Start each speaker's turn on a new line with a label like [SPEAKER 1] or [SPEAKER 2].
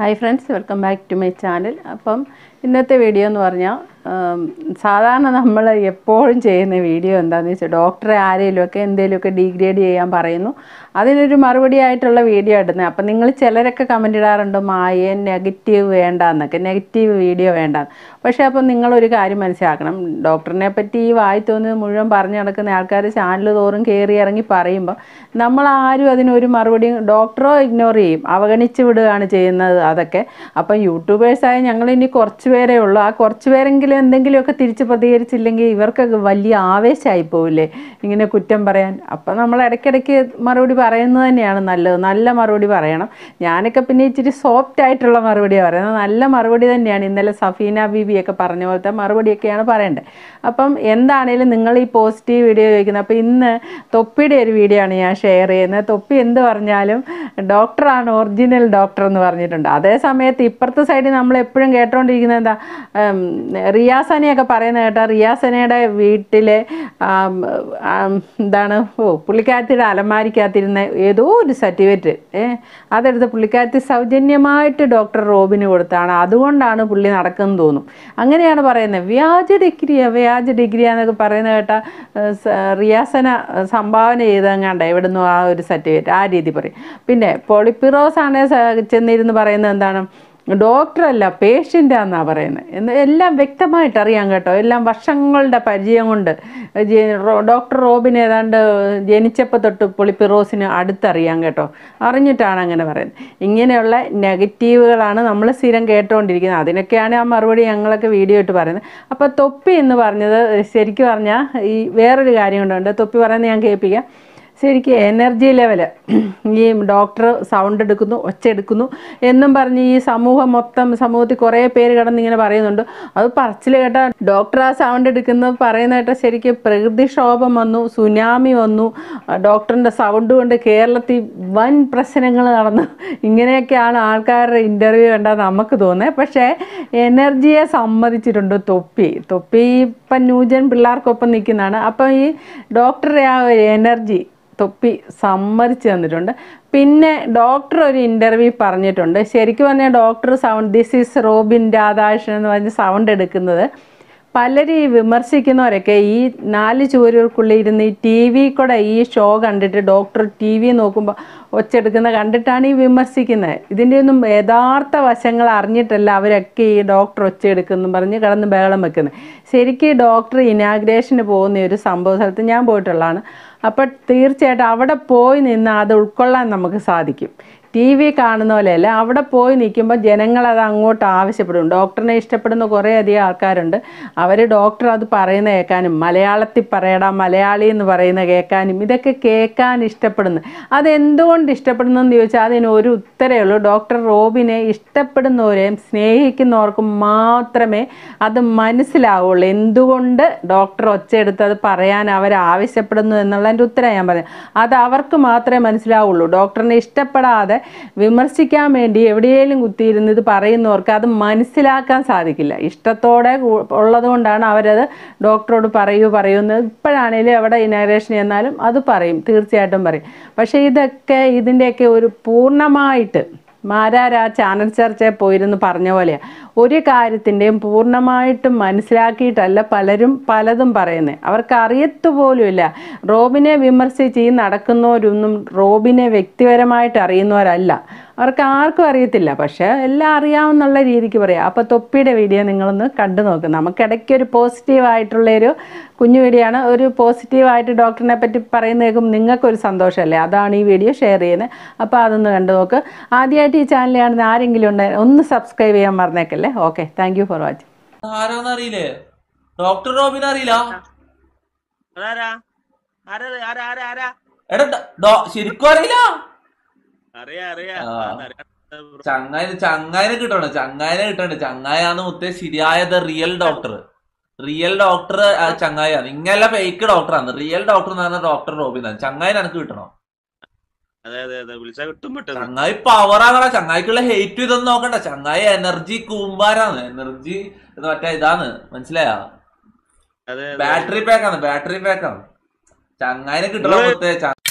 [SPEAKER 1] Hi friends welcome back to my channel അപ്പം ഇന്നത്തെ video എന്ന് പറഞ്ഞാൽ ഉം, സാധാരണ നമ്മൾ എപ്പോഴും ചെയ്യുന്ന വീഡിയോ എന്താണെന്ന് വെച്ചാൽ ഡോക്ടറെ ആരെങ്കിലുമൊക്കെ എന്തെങ്കിലുമൊക്കെ ഡീഗ്രേഡ് ചെയ്യാൻ പറയുന്നു അതിനൊരു മറുപടി ആയിട്ടുള്ള വീഡിയോ ഇടുന്നത് അപ്പം നിങ്ങൾ ചിലരൊക്കെ കമൻ്റ് ഇടാറുണ്ട് മായ നെഗറ്റീവ് വേണ്ട എന്നൊക്കെ നെഗറ്റീവ് വീഡിയോ വേണ്ട പക്ഷേ അപ്പം നിങ്ങളൊരു കാര്യം മനസ്സിലാക്കണം ഡോക്ടറിനെ പറ്റി ഈ വായി തോന്നുന്നത് മുഴുവൻ പറഞ്ഞു നടക്കുന്ന ആൾക്കാർ ചാനൽ തോറും കയറി ഇറങ്ങി പറയുമ്പോൾ നമ്മൾ ആരും അതിനൊരു മറുപടിയും ഡോക്ടറോ ഇഗ്നോർ ചെയ്യും അവഗണിച്ച് വിടുകയാണ് ചെയ്യുന്നത് അതൊക്കെ അപ്പം യൂട്യൂബേഴ്സായ ഞങ്ങൾ ഇനി കുറച്ച് പേരേ ഉള്ളൂ ആ കുറച്ച് പേരെങ്കിലും എന്തെങ്കിലുമൊക്കെ തിരിച്ച് പ്രതികരിച്ചില്ലെങ്കിൽ ഇവർക്കൊക്കെ വലിയ ആവേശമായി പോവില്ലേ ഇങ്ങനെ കുറ്റം പറയാൻ അപ്പം നമ്മൾ ഇടയ്ക്കിടയ്ക്ക് മറുപടി പറയുന്നത് തന്നെയാണ് നല്ലത് നല്ല മറുപടി പറയണം ഞാനൊക്കെ പിന്നെ ഇച്ചിരി സോഫ്റ്റ് ആയിട്ടുള്ള മറുപടിയാണ് പറയുന്നത് നല്ല മറുപടി തന്നെയാണ് ഇന്നലെ സഫീന ബീബിയൊക്കെ പറഞ്ഞ പോലത്തെ മറുപടിയൊക്കെയാണ് പറയേണ്ടത് അപ്പം എന്താണേലും നിങ്ങൾ ഈ പോസിറ്റീവ് വീഡിയോ ചോദിക്കുന്നത് അപ്പോൾ ഇന്ന് തൊപ്പിയുടെ ഒരു വീഡിയോ ആണ് ഞാൻ ഷെയർ ചെയ്യുന്നത് തൊപ്പി എന്ത് പറഞ്ഞാലും ഡോക്ടറാണ് ഒറിജിനൽ ഡോക്ടർ എന്ന് പറഞ്ഞിട്ടുണ്ട് അതേ സമയത്ത് ഇപ്പുറത്തെ സൈഡിൽ നമ്മൾ എപ്പോഴും കേട്ടോണ്ടിരിക്കുന്നത് എന്താ ഉം, റിയാസനയൊക്കെ പറയുന്നത് കേട്ടാൽ റിയാസനയുടെ വീട്ടിലെ ആം, ആം, എന്താണ് ഓ പുള്ളിക്കാരത്തിയുടെ അലമാരിക്കകത്തിരുന്ന ഏതോ ഒരു സർട്ടിഫിക്കറ്റ് ഏ അതെടുത്ത് പുള്ളിക്കാരത്തി സൗജന്യമായിട്ട് ഡോക്ടർ റോബിന് കൊടുത്താണ് അതുകൊണ്ടാണ് പുള്ളി നടക്കുന്നത് തോന്നും അങ്ങനെയാണ് പറയുന്നത് വ്യാജ ഡിഗ്രിയാ വ്യാജ ഡിഗ്രിയാന്നൊക്കെ പറയുന്നത് കേട്ടാ ഏഹ്, സ- റിയാസന ഏഹ്, സംഭാവന ചെയ്തങ്ങാണ്ട എവിടുന്നു ആ ഒരു സർട്ടിഫിക്കറ്റ് ആ രീതി പറയും പിന്നെ പോളിപ്പിറോസ് ആണ് ചെന്നിരുന്ന് പറയുന്നത് എന്താണ് ഡോക്ടറല്ല പേഷ്യൻ്റാന്നാണ് പറയുന്നത് എന്ന് എല്ലാം വ്യക്തമായിട്ട് അറിയാം കേട്ടോ എല്ലാം വർഷങ്ങളുടെ പരിചയം കൊണ്ട് ജെ- റോ- ഡോക്ടർ റോബിൻ ഏതാണ്ട് ജനിച്ചപ്പോൾ തൊട്ട് പൊളിപ്പിറോസിന് അടുത്തറിയാം കേട്ടോ അറിഞ്ഞിട്ടാണ് അങ്ങനെ പറയുന്നത് ഇങ്ങനെയുള്ള നെഗറ്റീവുകളാണ് നമ്മൾ സ്ഥിരം കേട്ടുകൊണ്ടിരിക്കുന്നത് അതിനൊക്കെയാണ് ആ മറുപടി ഞങ്ങളൊക്കെ വീഡിയോ ഇട്ട് പറയുന്നത് അപ്പോൾ തൊപ്പി എന്ന് പറഞ്ഞത് ശരിക്കും പറഞ്ഞാൽ ഈ വേറൊരു കാര്യം കൊണ്ടുണ്ട് തൊപ്പി പറയുന്നത് ഞാൻ കേൾപ്പിക്കാം ശരിക്കും എനർജി ലെവൽ ഈ ഡോക്ടർ സൗണ്ട് എടുക്കുന്നു ഒച്ച എടുക്കുന്നു എന്നും പറഞ്ഞ് ഈ സമൂഹം മൊത്തം സമൂഹത്തിൽ കുറേ പേര് കിടന്ന് ഇങ്ങനെ പറയുന്നുണ്ട് അത് പറച്ചിൽ കേട്ടാൽ ഡോക്ടർ ആ സൗണ്ട് എടുക്കുന്നത് പറയുന്ന കേട്ടാൽ ശരിക്കും പ്രകൃതിക്ഷോഭം വന്നു സുനാമി വന്നു ഡോക്ടറിൻ്റെ സൗണ്ട് കൊണ്ട് കേരളത്തിൽ വൻ പ്രശ്നങ്ങൾ നടന്നു ഇങ്ങനെയൊക്കെയാണ് ആൾക്കാരുടെ ഇൻ്റർവ്യൂ കണ്ടാൽ നമുക്ക് തോന്നുന്നത് പക്ഷേ എനർജിയെ സമ്മതിച്ചിട്ടുണ്ട് തൊപ്പി തൊപ്പി ഇപ്പം ന്യൂജൻ പിള്ളേർക്കൊപ്പം നിൽക്കുന്നതാണ് അപ്പം ഈ ഡോക്ടറുടെ ആ ഒരു എനർജി തൊപ്പി സമ്മതിച്ച് തന്നിട്ടുണ്ട് പിന്നെ ഡോക്ടർ ഒരു ഇൻ്റർവ്യൂ പറഞ്ഞിട്ടുണ്ട് ശരിക്കും പറഞ്ഞാൽ doctor sound this is Robin Radhakrishnan എന്ന് പറഞ്ഞ് സൗണ്ട് എടുക്കുന്നത് പലരും ഈ വിമർശിക്കുന്നവരൊക്കെ ഈ നാല് ചുവരുകൾക്കുള്ളിൽ ഇരുന്ന് ഈ ടി വി കൂടെ ഈ ഷോ കണ്ടിട്ട് ഡോക്ടർ ടി വി നോക്കുമ്പോൾ ഒച്ചെടുക്കുന്ന കണ്ടിട്ടാണ് ഈ വിമർശിക്കുന്നത് ഇതിൻ്റെ ഒന്നും യഥാർത്ഥ വശങ്ങൾ അറിഞ്ഞിട്ടല്ല അവരൊക്കെ ഈ ഡോക്ടർ ഒച്ചയെടുക്കുന്നു പറഞ്ഞ് കിടന്ന് ബഹളം വെക്കുന്നത് ശരിക്കും ഡോക്ടർ ഇനാഗ്രേഷന് പോകുന്ന ഒരു സംഭവ സ്ഥലത്ത് ഞാൻ പോയിട്ടുള്ളതാണ് അപ്പോൾ തീർച്ചയായിട്ടും അവിടെ പോയി നിന്ന് അത് ഉൾക്കൊള്ളാൻ നമുക്ക് സാധിക്കും ടി വി കാണുന്ന പോലെയല്ല അവിടെ പോയി നിൽക്കുമ്പോൾ ജനങ്ങൾ അത് അങ്ങോട്ട് ആവശ്യപ്പെടും ഡോക്ടറിനെ ഇഷ്ടപ്പെടുന്ന കുറേ അധികം ആൾക്കാരുണ്ട് അവർ ഡോക്ടർ അത് പറയുന്ന കേൾക്കാനും മലയാളത്തിൽ പറയടാ മലയാളി എന്ന് പറയുന്ന കേൾക്കാനും ഇതൊക്കെ കേൾക്കാൻ ഇഷ്ടപ്പെടുന്നു അതെന്തുകൊണ്ട് ഇഷ്ടപ്പെടുന്നതെന്ന് ചോദിച്ചാൽ അതിന് ഒരു ഉത്തരേ ഉള്ളൂ ഡോക്ടർ റോബിനെ ഇഷ്ടപ്പെടുന്നവരെയും സ്നേഹിക്കുന്നവർക്കും മാത്രമേ അത് മനസ്സിലാവുള്ളൂ എന്തുകൊണ്ട് ഡോക്ടർ ഒച്ചയെടുത്ത് അത് പറയാൻ അവർ ആവശ്യപ്പെടുന്നു എന്നുള്ളതിൻ്റെ ഉത്തരം ഞാൻ പറയാം അത് അവർക്ക് മാത്രമേ മനസ്സിലാവുള്ളൂ ഡോക്ടറിനെ ഇഷ്ടപ്പെടാതെ വിമർശിക്കാൻ വേണ്ടി എവിടെയെങ്കിലും കുത്തിയിരുന്ന് ഇത് പറയുന്നവർക്ക് അത് മനസ്സിലാക്കാൻ സാധിക്കില്ല ഇഷ്ടത്തോടെ കൂ- ഉള്ളതുകൊണ്ടാണ് അവരത് ഡോക്ടറോട് പറയൂ പറയുന്നത് ഇപ്പോഴാണേലും എവിടെ ഇനാഗ്രേഷൻ ചെന്നാലും അത് പറയും തീർച്ചയായിട്ടും പറയും പക്ഷേ ഇതൊക്കെ ഇതിൻ്റെയൊക്കെ ഒരു പൂർണ്ണമായിട്ട് മാരാരാ ചാനൽ ചർച്ചയിൽ പോയിരുന്ന് പറഞ്ഞ പോലെയാണ് ഒരു കാര്യത്തിൻ്റെയും പൂർണ്ണമായിട്ടും മനസ്സിലാക്കിയിട്ടല്ല പലരും പലതും പറയുന്നത് അവർക്ക് അറിയത്തുപോലുമില്ല റോബിനെ വിമർശിച്ച് ഈ നടക്കുന്നവരൊന്നും റോബിനെ വ്യക്തിപരമായിട്ട് അറിയുന്നവരല്ല അവർക്ക് ആർക്കും അറിയത്തില്ല പക്ഷേ എല്ലാം അറിയാവുന്നുള്ള രീതിക്ക് പറയാം അപ്പോൾ തൊപ്പിയുടെ വീഡിയോ നിങ്ങളൊന്ന് കണ്ടു നോക്ക് നമുക്കിടയ്ക്ക് ഒരു പോസിറ്റീവായിട്ടുള്ളൊരു കുഞ്ഞു വീഡിയോ ആണ് ഒരു പോസിറ്റീവായിട്ട് ഡോക്ടറിനെ പറ്റി പറയുന്ന കേൾക്കുമ്പോൾ നിങ്ങൾക്കൊരു സന്തോഷമല്ലേ അതാണ് ഈ വീഡിയോ ഷെയർ ചെയ്യുന്നത് അപ്പോൾ അതൊന്ന് കണ്ടു നോക്ക് ആദ്യമായിട്ട് ഈ ചാനൽ കാണുന്ന ആരെങ്കിലും ഉണ്ടെങ്കിൽ ഒന്ന് സബ്സ്ക്രൈബ് ചെയ്യാൻ മറന്നേക്കല്ലേ okay thank you for watching
[SPEAKER 2] ആരാന്ന് അറിയില്ലേ ഡോക്ടർ റോബിൻ അറിയില്ല
[SPEAKER 3] അതാരാ ആരാ ആരാ ആരാ ആരാ
[SPEAKER 2] എടാ ഡ- ഡോ- ശരിക്കും അറിയില്ല
[SPEAKER 3] അറിയാ അറിയാ
[SPEAKER 2] ആ.
[SPEAKER 3] അറിയാ.
[SPEAKER 2] ചങ്ങായി ചങ്ങായിനെ കിട്ടണം ചങ്ങായിനെ കിട്ടണം ചങ്ങായാണ് മുത്തേ ശരിയായത് റിയൽ ഡോക്ടർ റിയൽ ഡോക്ടർ ചങ്ങായിയാണ് ഇങ്ങനല്ല ഫേക്ക് ഡോക്ടറാണ് റിയൽ ഡോക്ടർ എന്ന് പറഞ്ഞ ഡോക്ടർ റോബിൻ ആണ് ചങ്ങായി എനിക്ക് കിട്ടണം
[SPEAKER 3] അതെ അതെ അതെ വിളിച്ചാ കിട്ടും പെട്ടെന്ന്
[SPEAKER 2] ചങ്ങായി പവറാകണ ചങ്ങായിക്കുള്ള ഹെയ്റ്റ് ഇതൊന്നും നോക്കണ്ട ചങ്ങായി എനർജി കൂമ്പാരാണ് എനർജി മറ്റേ ഇതാണ് മനസ്സിലായോ
[SPEAKER 3] അതെ അതെ
[SPEAKER 2] ബാറ്ററി പാക്കാണ് ബാറ്ററി പാക്കാണ് ചങ്ങായിനെ കിട്ടണം
[SPEAKER 3] നിങ്ങള്
[SPEAKER 2] മുത്തേ ച-